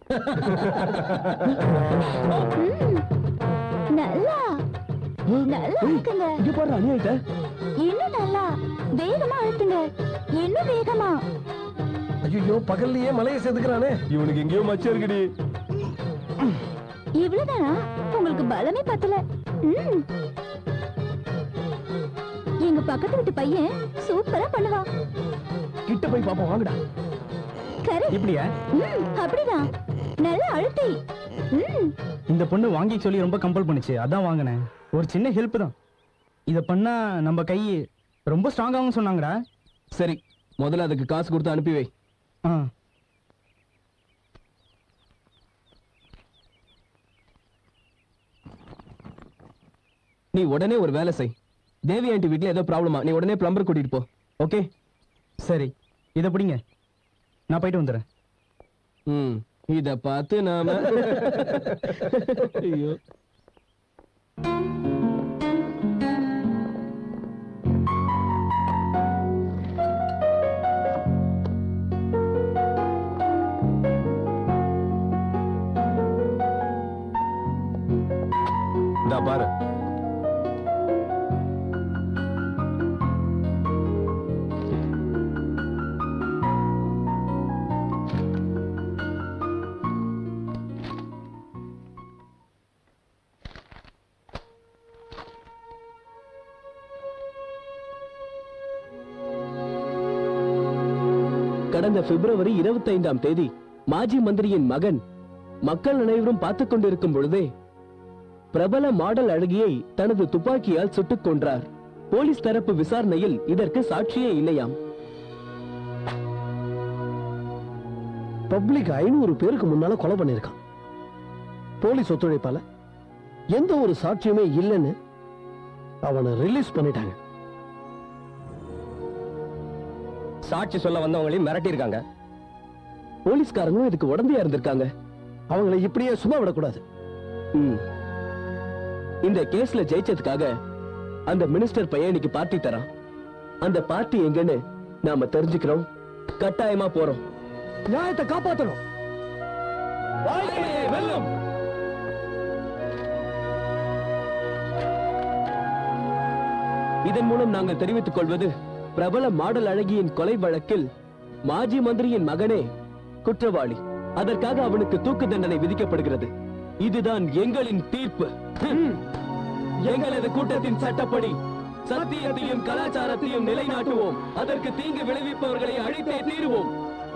நல்லா நல்லா இருக்குங்க இங்க பாரு அணியாயிட்ட இன்னும் நல்லா வேகமா அழுத்துங்க இன்னும் வேகமா ஐயோ பகல்லையே மலையை செதுக்குறானே இவனுக்கு எங்கேயோ மச்சம் இருக்குடி இவ்வளவுதானா உங்களுக்கு பலமே பத்தல ம். எங்க பக்கத்து வீட்டு பையன் சூப்பரா பண்ணுவான் கிட்ட போய் பாப்போம் வாங்கடா கரெக்ட் இப்படியா ம் அப்படிதான் நல்லா அழுத்தி ம் இந்த பொண்ணு வாங்கி சொல்லி ரொம்ப கம்பல் பண்ணுச்சு அதான் வாங்கினேன் ஒரு சின்ன ஹெல்ப் தான் இத பண்ணா நம்ம கை ரொம்ப ஸ்ட்ராங்காகும் சொன்னாங்கடா சரி முதல்ல அதுக்கு காசு கொடுத்து அனுப்பி வை ஆ நீ உடனே ஒரு வேலை செய் தேவி ஆண்டி வீட்ல ஏதோ ப்ராப்ளமா நீ உடனே பிளம்பர் கூட்டிட்டு போ ஓகே சரி இத பிடிங்க நான் போயிட்டு வந்துடுறேன் ம் இத பார்த்து நாம ஐயோ இந்தா பாரு கடந்த பிப்ரவரி இருபத்தைந்தாம் தேதி மாஜி மந்திரியின் மகன் மக்கள் அனைவரும் பார்த்துக் கொண்டிருக்கும் பொழுதே பிரபல மாடல் அழகியை தனது துப்பாக்கியால் சுட்டுக் கொன்றார் போலீஸ் தரப்பு விசாரணையில் இதற்கு சாட்சியே இல்லையாம் பப்ளிக் ஐநூறு பேருக்கு முன்னால கொலை பண்ணிருக்கான் போலீஸ் ஒத்துழைப்பால எந்த ஒரு சாட்சியுமே இல்லைன்னு அவனை ரிலீஸ் பண்ணிட்டாங்க சாட்சி சொல்ல வந்தவங்களையும் மிரட்டியிருக்காங்க போலீஸ்காரங்களும் இதுக்கு உடந்தையா இருந்திருக்காங்க அவங்களை இப்படியே சும்மா விடக்கூடாது ம். இந்த கேஸ்ல ஜெயிச்சதுக்காக அந்த மினிஸ்டர் பையன் இன்னைக்கு பார்ட்டி தரான் அந்த பார்ட்டி எங்கன்னு நாம தெரிஞ்சுக்கிறோம் கட்டாயமா போறோம் நியாயத்தை காப்பாத்தணும் வெல்லம் இதன் மூலம் நாங்கள் தெரிவித்துக் கொள்வது பிரபல மாடல் அழகியின் கொலை வழக்கில் மாஜி மந்திரியின் மகனே குற்றவாளி அதற்காக அவனுக்கு தூக்கு தண்டனை விதிக்கப்படுகிறது இதுதான் எங்களின் தீர்ப்பு எங்களது கூட்டத்தின் சட்டப்படி சத்தியத்தையும் கலாச்சாரத்தையும் நிலைநாட்டுவோம் அதற்கு தீங்கு விளைவிப்பவர்களை அழித்தே தீருவோம்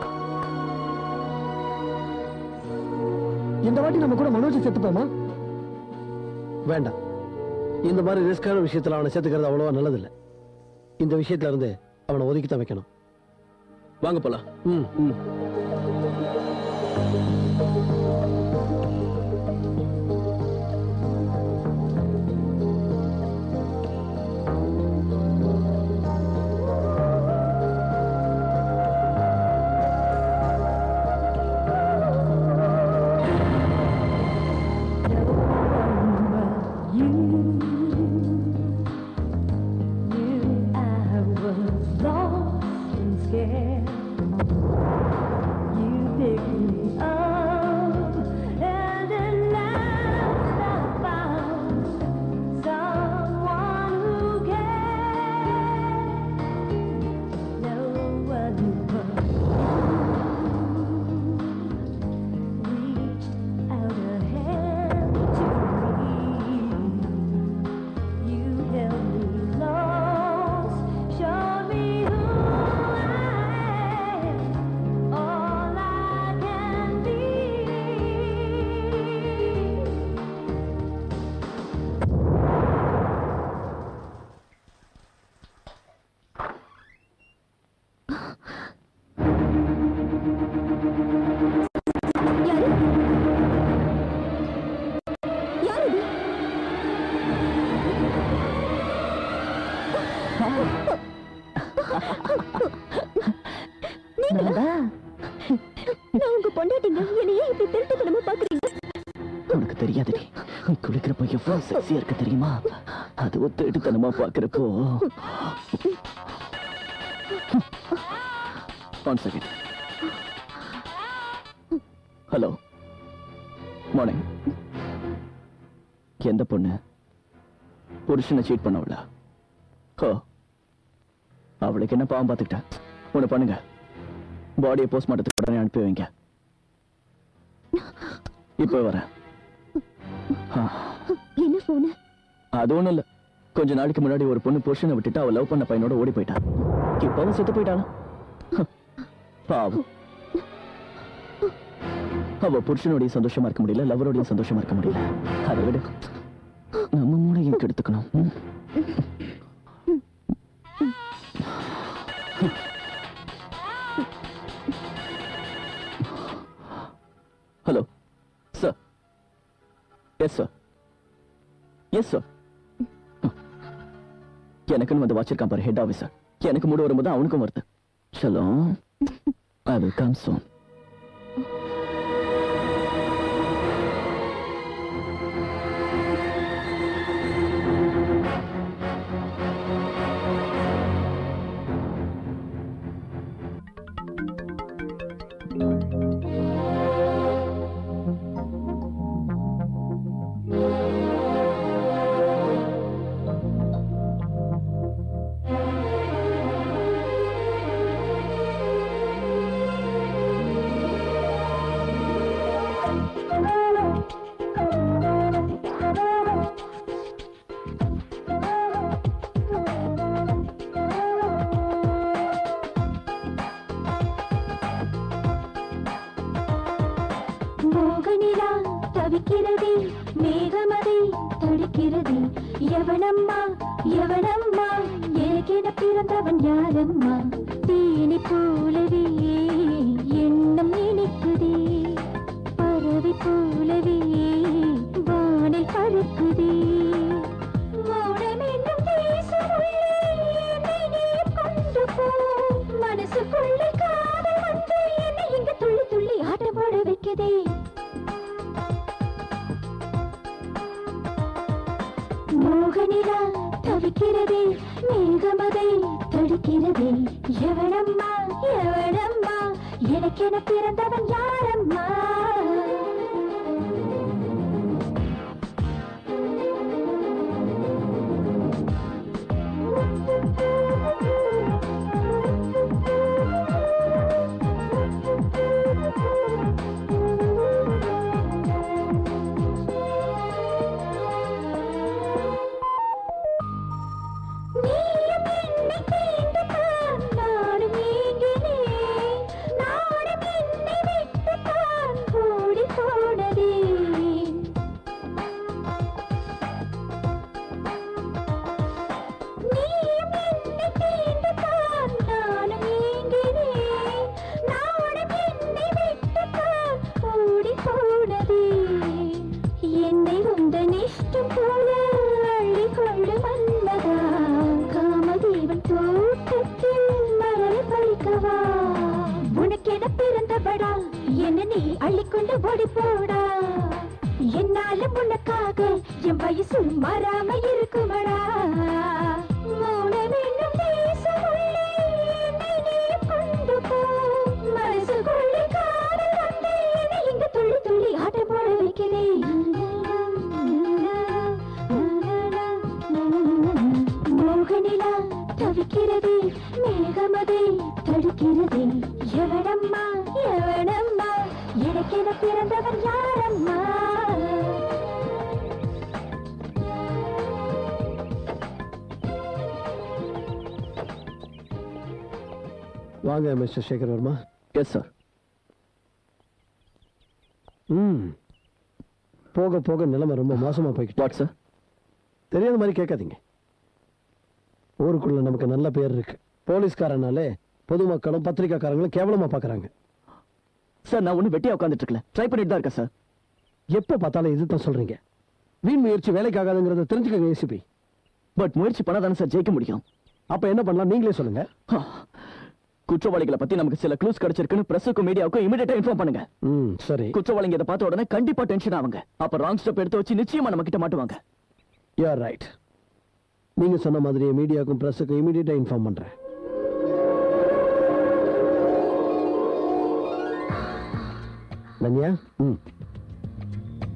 இந்த வாட்டி நம்ம கூட மனோஜ் செத்துப்போமா வேண்டாம் இந்த மாதிரி ரிஸ்கான விஷயத்துல அவனை சேர்த்துக்கிறது அவ்வளவா நல்லதில்லை இந்த விஷயத்துல இருந்து அவனை ஒதுக்கி தான் வைக்கணும் வாங்க போலாம் ம் ம். I was lost and scared. You picked me up, and at last I found someone who cared. No one but you reached out a hand to me. You held me close, showed me who I am, all I can be. யாரு யாரு இது? நீங்களா நான் உங்க பொண்டாட்டிங்க என்னையே இப்படி திருட்டுத்தனமா பாக்குறீங்க உனக்கு தெரியாதுடி நீ குளிக்கிறப்போ எவ்வளவு செக்ஸியா இருக்கு தெரியுமா அதுவும் தேடுத்தனமா பாக்குறப்போ ஒன் செகண்ட் ஹலோ மார்னிங் எந்த பொண்ணு புருஷனை சீட் பண்ணவளா ஹோ அவளுக்கு என்ன பாவம் பார்த்துக்கிட்டா ஒண்ணு பண்ணுங்க பாடியை போஸ்ட்மார்ட்டத்துக்கு உடனே அனுப்பி வைங்க இப்போ வரேன் ஆ, என்ன போன அது ஒண்ணும் இல்ல கொஞ்ச நாளைக்கு முன்னாடி ஒரு பொண்ணு புருஷனை விட்டுட்டு அவ லவ் பண்ண பையனோட ஓடி போயிட்டா இப்ப அவன் செத்து போயிட்டானா ஹ, பாவம் அவ புருஷனோடய சந்தோஷமா இருக்க முடியல லவரோடய சந்தோஷமா இருக்க முடியல அதை விட நம்ம மூளையும் கெடுத்துக்கணும் ம்? Hello sir yes sir yes sir எனக்குன்னு வந்து வச்சிருக்கான் பாரு ஹெட் ஆஃபீஸர் எனக்கு மூடு வரும்போது அவனுக்கும் வருது சலோ ஐ வில் கம் சோன் மோகனிலா தவிக்கிறதே மேகமதை தடுக்கிறதே எவனம்மா எவனம்மா எனக்கென பிறந்தவன் யாரம்மா தேனி போலவே எண்ணம் நினைக்குதே பறவை போலவே வானில் பறக்குதே மௌனம் என்னும் தேசமுள்ளே என்னை நீ கொண்டு போ மனசுக்குள்ளே காதல் வந்து என்னை இங்கு துள்ளி துள்ளி ஆட்டம் போட வைக்குதே மோகனிலா தவிக்கிறதே மேகமதை தடுக்கிறதே எவனம்மா எவனம்மா எனக்கென பிறந்தவன் யாரம்மா நீயும் என்னை தீண்டுதான் நானும் ஏங்கினேன் நானும் என்னை விட்டுத்தான் ஓடி போனதே நீயும் என்னை தீண்டுதான் நானும் ஏங்கினேன் நானும் என்னை விட்டுத்தான் ஓடி போனதே என்னை உந்தன் இஷ்டம் போல அள்ளி கொண்டு வந்ததா காமதேவன் தோட்டத்தில் மலரை பறிக்கவா உனக்கென பிறந்தபடா என்ன நீ அள்ளிக்கொண்டு ஓடி போடா என்னால உனக்காக என் வயசு மாறாம இருக்குமடா மௌனம் என்னும் தேசமுள்ளே என்னை நீ கொண்டு போ மனசுக்குள்ளே காதல் வந்து என்னை இங்கு துள்ளி துள்ளி ஆட்டம் போட வைக்கிறேன் மோகனிலா தவிக்கிறதே மேகமதை தடுக்கிறதே எவனம்மா எவனம்மா எனக்கென பிறந்தவன் யாரம்மா வாங்க mister Sekhar Varma yes sir ம் போக போக நிலைமை ரொம்ப மோசமா போய்கிட்டு வாட் சார் தெரியாத மாதிரி கேட்காதீங்க ஊருக்குள்ள நமக்கு நல்ல பேர் இருக்கு போலீஸ்காரனாலே பொதுமக்களும் பத்திரிக்கைக்காரங்களும் கேவலமா பார்க்கறாங்க சார் நான் ஒன்றும் வெட்டியா உட்காந்துட்டு இருக்கல ட்ரை பண்ணிட்டு தான் இருக்கேன் சார் எப்ப பார்த்தாலும் இதுதான் சொல்றீங்க வீண் முயற்சி வேலைக்காகாதுங்கிறத தெரிஞ்சுக்கங்க ஏசிபி பட் முயற்சி பண்ணாதானே சார் ஜெயிக்க முடியும் அப்ப என்ன பண்ணலாம் நீங்களே சொல்லுங்க ஹா. குற்றவாளிகளை பத்தி நமக்கு சில க்ளூஸ் கிடைச்சிருக்குன்னு பிரஸுக்கும் மீடியாவுக்கும் இமிடியேட்டா இன்ஃபார்ம் பண்ணுங்க ம் சரி குற்றவாளிங்க இதை பார்த்த உடனே கண்டிப்பா டென்ஷன் ஆவாங்க அப்ப ராங் ஸ்டெப் எடுத்து வச்சு நிச்சயமா நம்ம கிட்ட மாட்டுவாங்க யூ ஆர் ரைட் நீங்க சொன்ன மாதிரி மீடியாவுக்கும் பிரஸுக்கும் இமீடியட்டா இன்ஃபார்ம் பண்றேன் தன்யா ம்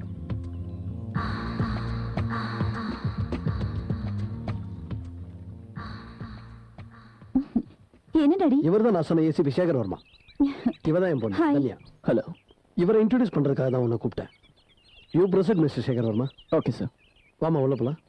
டாடி இவர் தான் நான் சொன்ன ஏசிபி சேகர் வர்மா இவதான் என் பொண்ணு Hi. தன்யா ஹலோ இவரை இன்ட்ரோடியூஸ் பண்றதுக்காக தான் உன்னை கூப்பிட்டேன் யூ பிரசட் mister Sekhar Varma okay sir வாமா உள்ள போலாம்